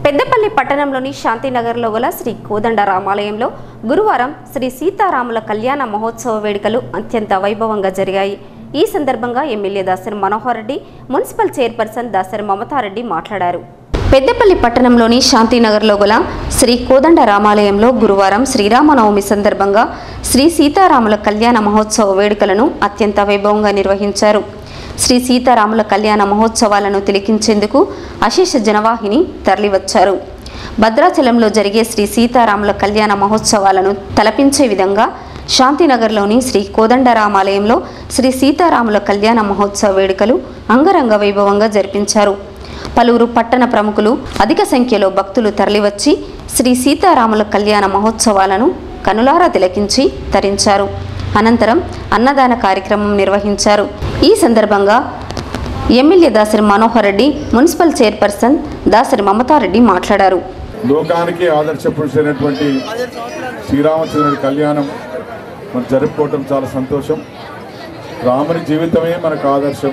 పెద్దపల్లి పట్టణంలోని శాంతినగర్లో గల శ్రీ కోదండ రామాలయంలో గురువారం శ్రీ సీతారాముల కళ్యాణ మహోత్సవ వేడుకలు అత్యంత వైభవంగా జరిగాయి ఈ సందర్భంగా MLA Dasari Manohar Reddy municipal chairperson Dasari Mamata Reddy మాట్లాడారు పెద్దపల్లి పట్టణంలోని శాంతినగర్లో గల శ్రీ కోదండ రామాలయంలో గురువారం శ్రీరామనవమి సందర్భంగా శ్రీ సీతారాముల కళ్యాణ మహోత్సవ వేడుకలను అత్యంత వైభవంగా నిర్వహించారు శ్రీ సీతారాముల కళ్యాణ మహోత్సవాలను తిలకించేందుకు అశేష జనవాహిని తరలివచ్చారు భద్రాచలంలో జరిగే శ్రీ సీతారాముల కళ్యాణ మహోత్సవాలను తలపించే విధంగా శాంతినగర్లోని శ్రీ కోదండరామాలయంలో శ్రీ సీతారాముల కళ్యాణ మహోత్సవ వేడుకలు అంగరంగ వైభవంగా జరిపించారు పలువురు పట్టణ ప్రముఖులు అధిక సంఖ్యలో భక్తులు తరలివచ్చి శ్రీ సీతారాముల కళ్యాణ మహోత్సవాలను కనులారా తిలకించి తరించారు అనంతరం అన్నదాన కార్యక్రమం నిర్వహించారు ఈ సందర్భంగా MLA Dasari Manohar Reddy municipal chairperson Dasari Mamata Reddy మాట్లాడారు లోకానికి ఆదర్శ పురుషుడైనటువంటి శ్రీరామచంద్రుడి కళ్యాణం మనం జరుపుకోవటం చాలా సంతోషం రాముని జీవితమే మనకు ఆదర్శం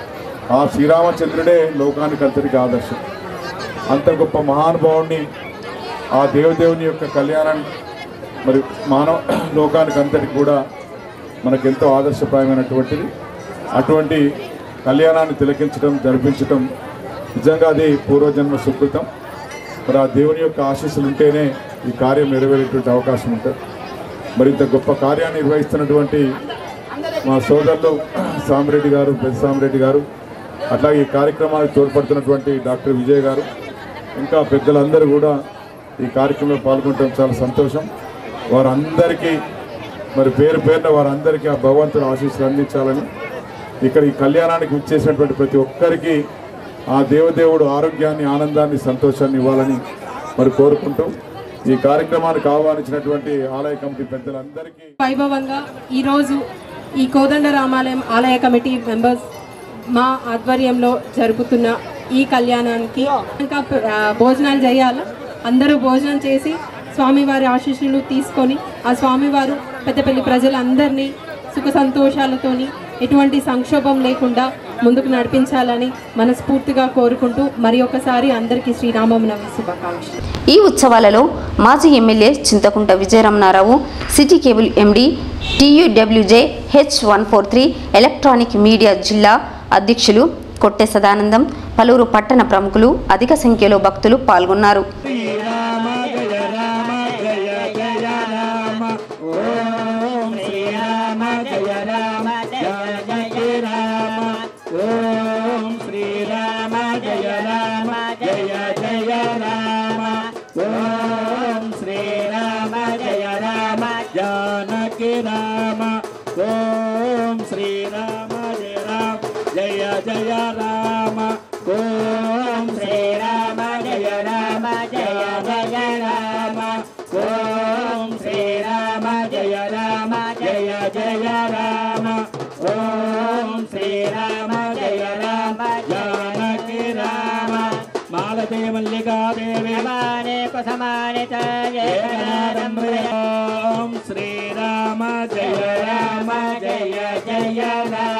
ఆ శ్రీరామచంద్రుడే లోకానికి అంతటికి ఆదర్శం అంత గొప్ప మహానుభావుని ఆ దేవదేవుని యొక్క కళ్యాణాన్ని మరి మానవ లోకానికి అంతటికి కూడా మనకెంతో ఆదర్శప్రాయమైనటువంటిది అటువంటి కళ్యాణాన్ని తిలకించడం జరిపించడం నిజంగా అది పూర్వజన్మ సుకృతం మరి ఆ దేవుని యొక్క ఆశీస్సులు ఉంటేనే ఈ కార్యం నెరవేరేటువంటి అవకాశం ఉంటుంది మరి ఇంత గొప్ప కార్యాన్ని నిర్వహిస్తున్నటువంటి మా సోదరులు సామిరెడ్డి గారు పెద్ద సామిరెడ్డి గారు అట్లాగే ఈ కార్యక్రమానికి తోడ్పడుతున్నటువంటి డాక్టర్ విజయ్ గారు ఇంకా పెద్దలందరూ కూడా ఈ కార్యక్రమంలో పాల్గొనడం చాలా సంతోషం వారందరికీ మరి పేరు పేరున వారందరికీ ఆ భగవంతుడు ఆశీస్సులు అందించాలని ఇక్కడ ఈ కళ్యాణానికి విచ్చేసినటువంటి ప్రతి ఒక్కరికి ఆ దేవదేవుడు ఆరోగ్యాన్ని ఆనందాన్ని సంతోషాన్ని ఇవ్వాలని మరి కోరుకుంటూ ఈ కార్యక్రమానికి ఆహ్వానించినటువంటి ఆలయ కమిటీ పెద్దలందరికీ వైభవంగా ఈరోజు ఈ కోదండ రామాలయం ఆలయ కమిటీ మెంబర్స్ మా ఆధ్వర్యంలో జరుపుతున్న ఈ కళ్యాణానికి ఇంకా ఆ, భోజనాలు చేయాలి అందరూ భోజనం చేసి స్వామివారి ఆశీస్సులు తీసుకొని ఆ స్వామివారు పెద్దపల్లి ప్రజలందరినీ సుఖ సంతోషాలతోని ఎటువంటి సంక్షోభం లేకుండా ముందుకు నడిపించాలని మనస్ఫూర్తిగా కోరుకుంటూ మరి ఒకసారి అందరికీ శ్రీరామనవమి శుభాకాంక్షలు ఈ ఉత్సవాలలో మాజీ MLA Chintakunta Vijayaramana Rao city cable MD TUWJ H one four three electronic media జిల్లా అధ్యక్షులు కొట్టె సదానందం పలువురు పట్టణ ప్రముఖులు అధిక సంఖ్యలో భక్తులు పాల్గొన్నారు ఓం శ్రీరామ జయ రామ జయ జయ రామ ఓం శ్రీరామ జయ రామ జానకి రామ ఓం శ్రీరామ జయ రామ జయ జయ రామ ఓం శ్రీరామ జయ రామ జయ జయ రామ ఓం శ్రీరామ జయ రామ జయ జయ రామ ఓం శ్రీరామ జయ రామ జానకి రామ మాలతే మల్లికా దేవి సమానే సమానే ఓం శ్రీరామ జయ రామ జయ జయ రామ